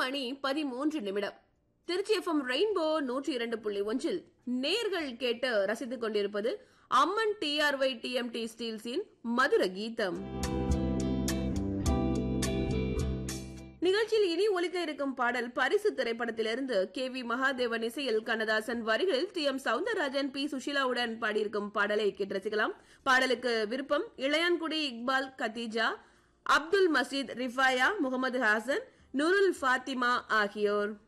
மணி பதிமூன்று நிமிடம் Trichy FM rainbow நூற்றி இரண்டு புள்ளி ஒன்றில் நேர்கள் கேட்டு ரசித்துக் கொண்டிருப்பது அம்மன் டிஆர்ஒய் டிஎம்டி ஸ்டீல்ஸின் மதுர கீதம் நிகழ்ச்சியில் இனி ஒலிக்க இருக்கும் பாடல் பரிசு திரைப்படத்திலிருந்து கே வி மகாதேவன் இசையில் கண்ணதாசன் வரிகளில் டி எம் சவுந்தரராஜன் பி சுஷீலாவுடன் பாடியிருக்கும் பாடலை கேட்டு ரசிக்கலாம் பாடலுக்கு விருப்பம் இளையான்குடி இக்பால் கத்தீஜா அப்துல் மசீத் ரிஃபாயா முகமது ஹாசன் நுருல் ஃபாத்திமா ஆகியோர்